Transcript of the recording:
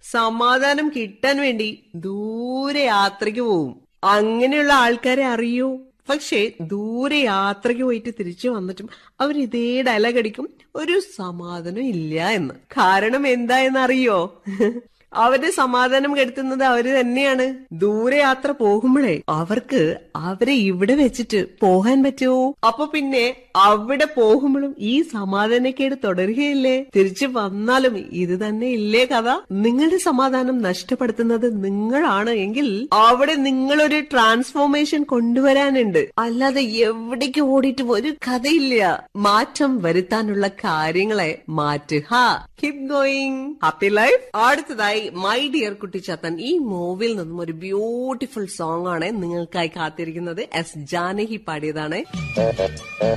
സമാധാനം കിട്ടാൻ വേണ്ടി ദൂരെ യാത്രയ്ക്ക് പോവും അങ്ങനെയുള്ള ആൾക്കാരെ അറിയൂ പക്ഷേ ദൂരെ യാത്രയ്ക്ക് പോയിട്ട് തിരിച്ചു വന്നിട്ടും അവർ ഇതേ ഡയലോഗ് അടിക്കും ഒരു സമാധാനം ഇല്ല എന്ന് കാരണം എന്താ എന്നറിയോ അവരുടെ സമാധാനം കെടുത്തുന്നത് അവര് തന്നെയാണ് ദൂരെ യാത്ര പോകുമ്പോഴേ അവർക്ക് അവരെ ഇവിടെ വെച്ചിട്ട് പോകാൻ പറ്റുമോ അപ്പൊ പിന്നെ അവിടെ പോകുമ്പോഴും ഈ സമാധാനക്കേട് തുടരുകയില്ലേ തിരിച്ചു വന്നാലും ഇത് തന്നെ ഇല്ലേ കഥ നിങ്ങളുടെ സമാധാനം നഷ്ടപ്പെടുത്തുന്നത് നിങ്ങളാണ് എങ്കിൽ അവിടെ നിങ്ങളൊരു ട്രാൻസ്ഫോർമേഷൻ കൊണ്ടുവരാനുണ്ട് അല്ലാതെ എവിടേക്ക് ഓടിയിട്ട് ഒരു കഥയില്ല മാറ്റം വരുത്താനുള്ള കാര്യങ്ങളെ മാറ്റുക കീപ് ഗോയിങ് ഹാപ്പി ലൈഫ് അടുത്തതായി മൈ ഡിയർ കുട്ടിച്ചാത്തൻ ഈ മൂവിയിൽ നിന്നും ഒരു ബ്യൂട്ടിഫുൾ സോങ് ആണ് നിങ്ങൾക്കായി കാത്തിരിക്കുന്നത് എസ് ജാനകി പാടിയതാണ്